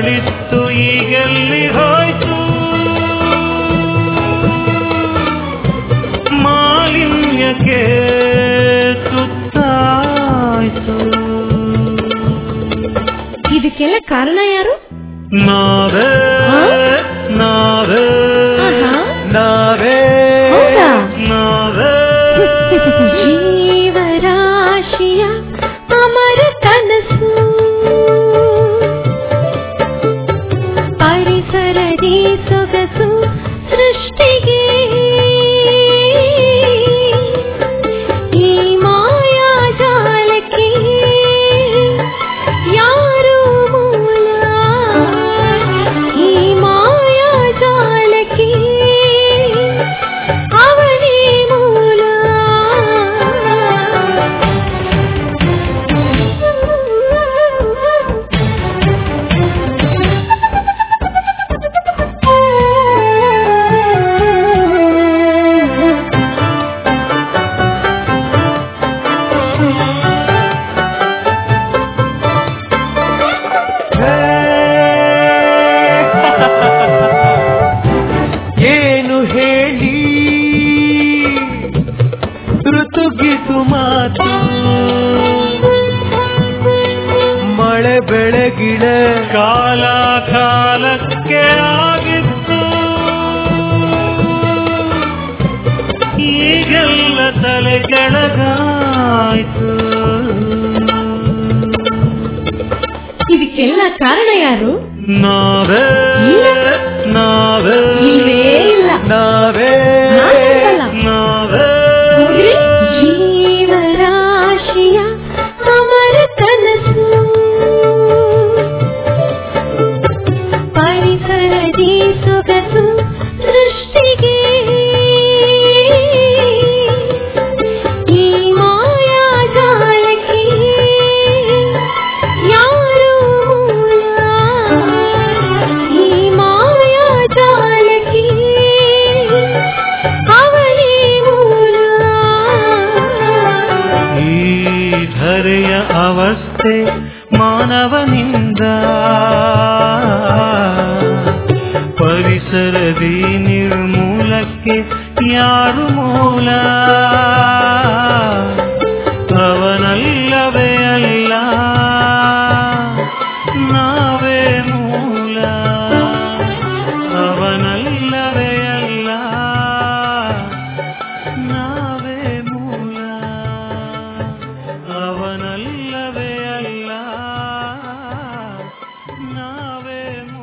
ಬಾಳಿತ್ತು ಈಗೆಲ್ಲಿ ಹೋಯ್ತು ಮಾಲಿನ್ಯಕ್ಕೆ ತುತ್ತಾಯ್ತು ಇದಕ್ಕೆಲ್ಲ ಕಾರಣ ಯಾರು ನಾವೇ ಹಾ? ನಾವೇ ಆಹಾ. ನಾವೇ ಹೌದಾ? ನಾವೇ ಜೀವರಾಶಿಯ ಅಮರ ಕನಸು ಪರಿಸರದಿ ಸೊಗಸು ಸೃಷ್ಟಿಗೆ ಈ ಮಾಯಾಜಾಲಕ್ಕೆ ಯಾರು ಮೂಲ ಈ ಮಾಯಾಜಾಲಕ್ಕೆ ಅವನೇ ಮೂಲ ಏನು ಹೇಳಿ ಋತುಗಿತು ಮಾತು ಮಳೆ ಬೆಳಗಿಡ ಕಾಲ ಕಾಲಕ್ಕೆ ಆಗಿತ್ತು ಈಗೆಲ್ಲ ತಲೆ ಕೆಳಗಾಯ್ತು ಇದಕ್ಕೆಲ್ಲ ಕಾರಣ ಯಾರು ನಾವೇ ಇಲ್ಲ. ನಾವೇ ಇಲ್ವೇ ಇಲ್ಲ. ನಾವೇ ನಾನಲ್ಲ. ನಾವೇ ಹೋಗ್ರಿ. ಜೀವರಾಶಿಯ ಅಮರ ಕನಸು ಪರಿಸರದಿ ಸೊಗಸು ಸೃಷ್ಟಿಗೆ ಈ ಮಾಯಾಜಾಲಕ್ಕೆ ಯಾರು ಮೂಲ ಈ ಮಾಯಾಜಾಲಕ್ಕೆ ಅವನೇ ಮೂಲ ಈ ಧರೆಯ ಅವಸ್ಥೆ ಮಾನವನಿಂದ ಪರಿಸರದಿ ನಿರ್ಮೂಲಕ್ಕೆ ಯಾರು ಮೂಲ ಅವನಲ್ಲವೇ ಅಲ್ಲ ನಾವೇ ಮೂಲ ಅವನಲ್ಲವೇ ಅಲ್ಲ ನಾವೇ ಮೂಲ ಅವನಲ್ಲವೇ ಅಲ್ಲ ನಾವೇ ಮೂಲ